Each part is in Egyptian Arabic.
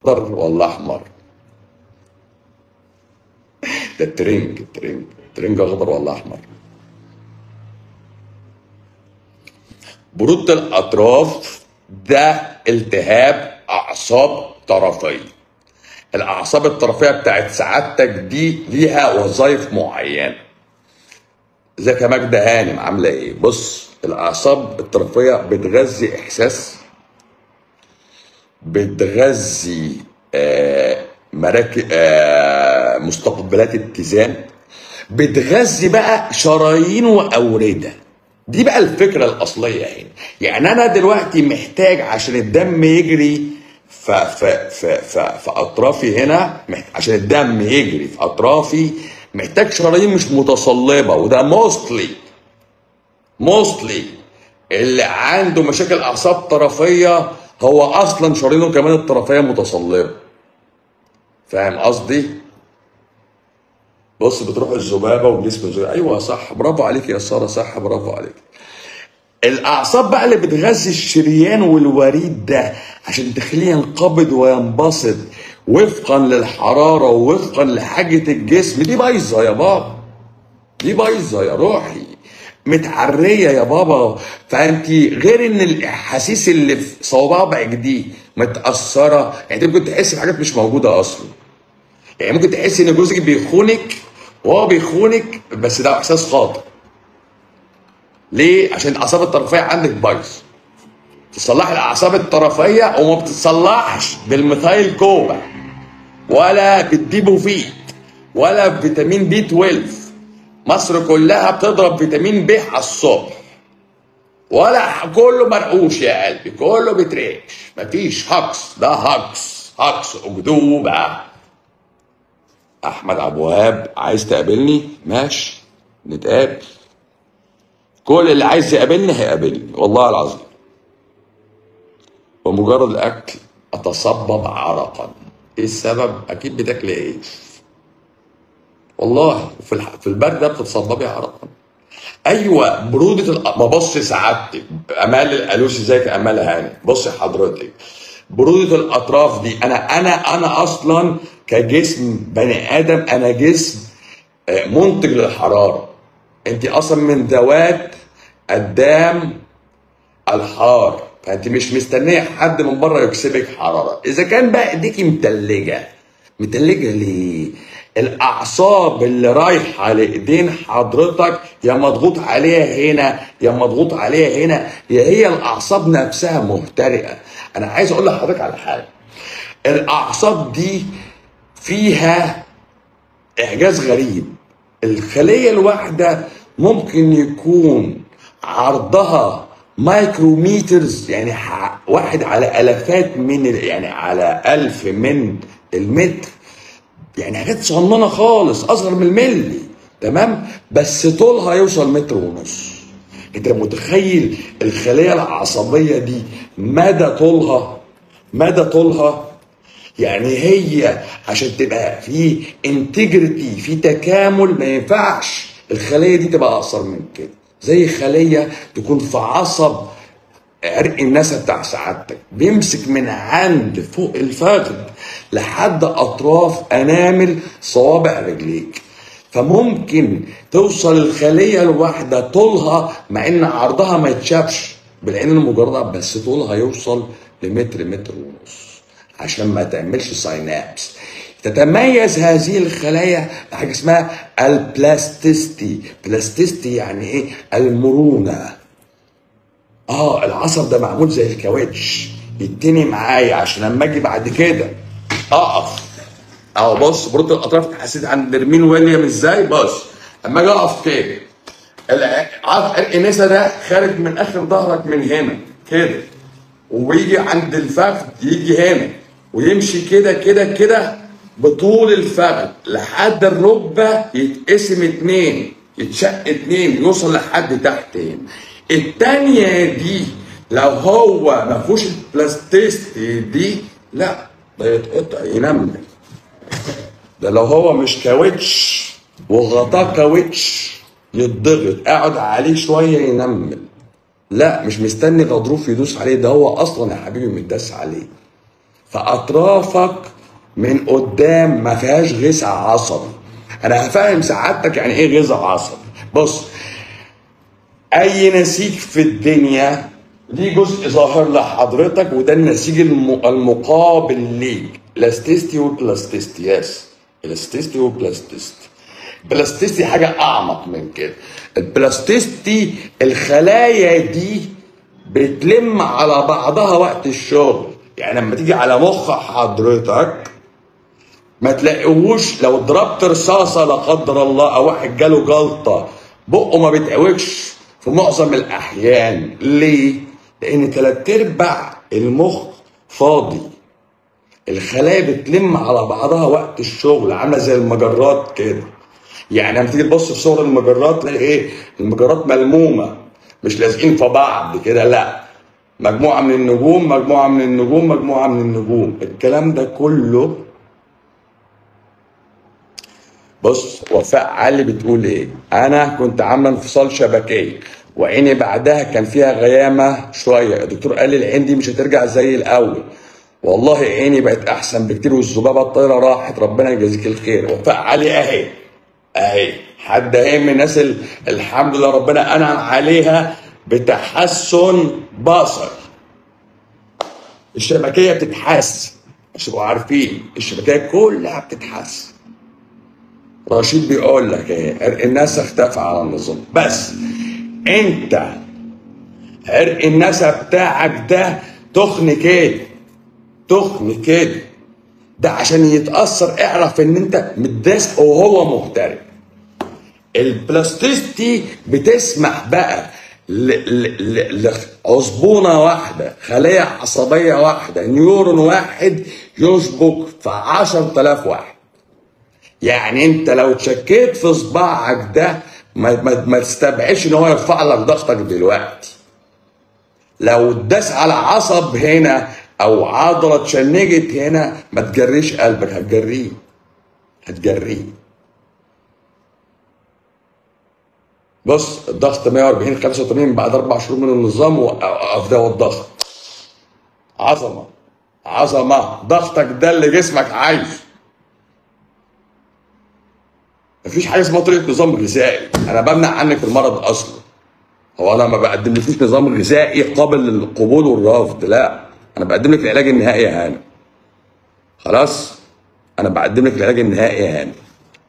اخضر ولا احمر ده الترنج الترنج الترنج اخضر ولا احمر برودة الاطراف ده التهاب اعصاب طرفيه الاعصاب الطرفيه بتاعت سعادتك دي ليها وظائف معينه ازيك يا ماجدة هانم عامله ايه بص الاعصاب الطرفيه بتغذي احساس بتغذي آه مراكز آه مستقبلات اتزان بتغذي بقى شرايين واورده دي بقى الفكره الاصليه هنا يعني انا دلوقتي محتاج عشان الدم يجري ف ف ف ف في اطرافي هنا محت... عشان الدم يجري في اطرافي محتاج شرايين مش متصلبه وده موستلي موستلي اللي عنده مشاكل اعصاب طرفيه هو اصلا شرايينه كمان الطرفيه متصلبه فاهم قصدي؟ بص بتروح الذبابه وجسم الذبابه ايوه صح برافو عليك يا ساره صح برافو عليك الاعصاب بقى اللي بتغذي الشريان والوريد ده عشان تخليه ينقبض وينبسط وفقا للحراره ووفقا لحاجه الجسم دي بايظه يا بابا دي بايظه يا روحي متعريه يا بابا فانت غير ان الاحاسيس اللي في صوابعك دي متاثره يعني انت ممكن تحس بحاجات مش موجوده اصلا يعني ممكن تحس ان جوزك بيخونك وهو بيخونك بس ده احساس خاطئ ليه عشان الاعصاب الطرفيه عندك بايظ تصلح الاعصاب الطرفيه وما بتتصلحش بالميثايل كوبا ولا بالديبوفيت ولا بفيتامين بي 12 مصر كلها بتضرب فيتامين ب على الصبح ولا كله مرقوش يا قلبي كله بتريش مفيش هكس ده هكس هكس اكذوبه احمد عبد الوهاب عايز تقابلني ماشي نتقابل كل اللي عايز يقابلني هيقابلني والله العظيم بمجرد الاكل اتصبب عرقا ايه السبب اكيد بتاكل عيش والله في الح... في البرد ده بتتصببي عرقا ايوه بروده ال... ما بص سعادتك امال الالوسي ازيك يا امال هاني بص حضرتك بروده الاطراف دي انا انا انا اصلا كجسم بني ادم انا جسم آه، منتج للحراره انت اصلا من ذوات الدم الحار فانت مش مستنيه حد من بره يكسبك حراره اذا كان بقى ايديكي متلجه متلجه ليه الاعصاب اللي رايحه لايدين حضرتك يا مضغوط عليها هنا يا مضغوط عليها هنا يا هي الاعصاب نفسها مهترئه انا عايز اقول لحضرتك على حاجه الاعصاب دي فيها اعجاز غريب الخليه الواحده ممكن يكون عرضها مايكروميترز يعني ح- واحد على الافات من ال- يعني على الف من المتر يعني حاجات صغننه خالص اصغر من الملي تمام بس طولها يوصل متر ونص انت متخيل الخليه العصبيه دي مدى طولها مدى طولها يعني هي عشان تبقى في انتجريتي في تكامل ما ينفعش الخليه دي تبقى اقصر من كده زي خليه تكون في عصب عرق النسا بتاع سعادتك بيمسك من عند فوق الفخذ لحد اطراف انامل صوابع رجليك فممكن توصل الخليه الواحده طولها مع ان عرضها ما يتشافش بالعين المجرده بس طولها يوصل لمتر متر ونص عشان ما تعملش ساينابس تتميز هذه الخلايا بحاجه اسمها البلاستيستي بلاستيستي يعني ايه المرونه اه العصب ده معمول زي الكاوتش يتني معايا عشان لما اجي بعد كده اقف اهو بص برد الاطراف حسيت عند نرمين ويليام ازاي بص اما اجي اقف كده الع- عارف عرق النسا ده خارج من اخر ظهرك من هنا كده ويجي عند الفخذ يجي هنا ويمشي كده كده كده بطول الفخذ لحد الركبه يتقسم اتنين يتشق اتنين يوصل لحد تحت هنا التانية دي لو هو ما فيهوش البلاستيست دي لا ده يتقطع ينمل ده لو هو مش كاوتش وغطاه كاوتش يتضغط اقعد عليه شويه ينمل لا مش مستني غضروف يدوس عليه ده هو اصلا يا حبيبي متداس عليه فاطرافك من قدام ما فيهاش غذاء عصبي انا هفهم سعادتك يعني ايه غذاء عصبي بص اي نسيج في الدنيا ليه جزء ظاهر لحضرتك وده النسيج الم- المقابل ليك الاستيستي والبلاستيستي يس الاستيستي والبلاستيستي البلاستيستي حاجه اعمق من كده البلاستيستي الخلايا دي بتلم على بعضها وقت الشغل يعني لما تيجي على مخ حضرتك ما تلاقيهوش لو ضربت رصاصه لا قدر الله او واحد جاله جلطه بقه ما بيتعوجش في معظم الاحيان ليه؟ لان تلات ارباع المخ فاضي الخلايا بتلم على بعضها وقت الشغل عامله زي المجرات كده يعني لما تيجي تبص في صور المجرات تلاقي ايه المجرات ملمومه مش لازقين في بعض كده لا مجموعه من النجوم مجموعه من النجوم مجموعه من النجوم الكلام ده كله بص وفاء علي بتقول ايه انا كنت عامله انفصال شبكيه وعيني بعدها كان فيها غيامه شويه الدكتور قال لي العين دي مش هترجع زي الاول والله عيني بقت احسن بكتير والذبابه الطايره راحت ربنا يجازيك الخير وفاء علي اهي اهي حد اهي من الناس ال- الحمد لله ربنا انعم عليها بتحسن بصر الشبكيه بتتحسن مش تبقوا عارفين الشبكيه كلها بتتحسن رشيد بيقول لك ايه عرق الناس اختفى على النظام بس انت عرق النسا بتاعك ده تخن كده تخن كده ده عشان يتأثر اعرف ان انت متداس وهو مغترب البلاستيستي بتسمح بقى ل- ل- ل- لعصبونة واحدة خلية عصبية واحدة نيورون واحد يشبك في عشر تلاف واحد يعني انت لو تشكيت في صباعك ده ما, ما, ما تستبعدش ان هو يرفع لك ضغطك دلوقتي لو اتداس على عصب هنا او عضله اتشنجت هنا ما تجريش قلبك هتجريه هتجريه بص الضغط 140 85 بعد اربع شهور من النظام وقف ده الضغط عظمه عظمه ضغطك ده اللي جسمك عايزه مفيش حاجه اسمها طريقه نظام غذائي انا بمنع عنك المرض اصلا هو انا ما بقدملكيش نظام غذائي قابل للقبول والرفض لا انا بقدم لك العلاج النهائي يا هاني خلاص انا بقدم لك العلاج النهائي يا هاني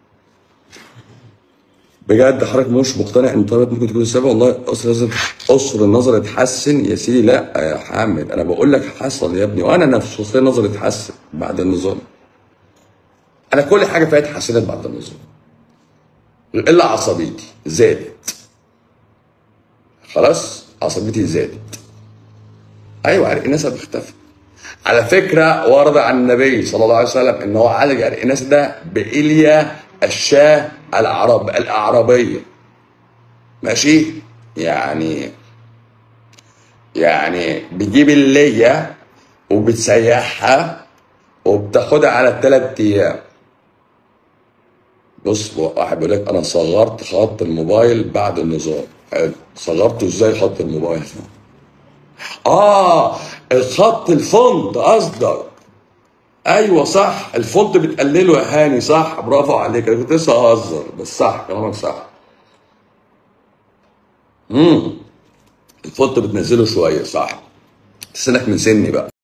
بجد حضرتك مش مقتنع ان طلبت ممكن تكون السبب والله قصر لازم قصر النظر اتحسن يا سيدي لا يا حامد انا بقول لك حصل يا ابني وانا نفسي قصر النظر اتحسن بعد النظام انا كل حاجه فيها اتحسنت بعد النظام الا عصبيتي زادت خلاص عصبيتي زادت ايوه عرق الناس بيختفي على فكره ورد عن النبي صلى الله عليه وسلم ان هو عالج عرق الناس ده بإليا الشاه الاعراب الاعرابيه ماشي يعني يعني بتجيب اللية وبتسيحها وبتاخدها على ثلاث ايام بص واحد بيقول لك انا صغرت خط الموبايل بعد النظام حلو صغرته ازاي خط الموبايل اه الخط الفونت قصدك ايوه صح الفونت بتقلله يا هاني صح برافو عليك انا كنت لسه ههزر بس صح كلامك صح امم الفونت بتنزله شويه صح سنك من سني بقى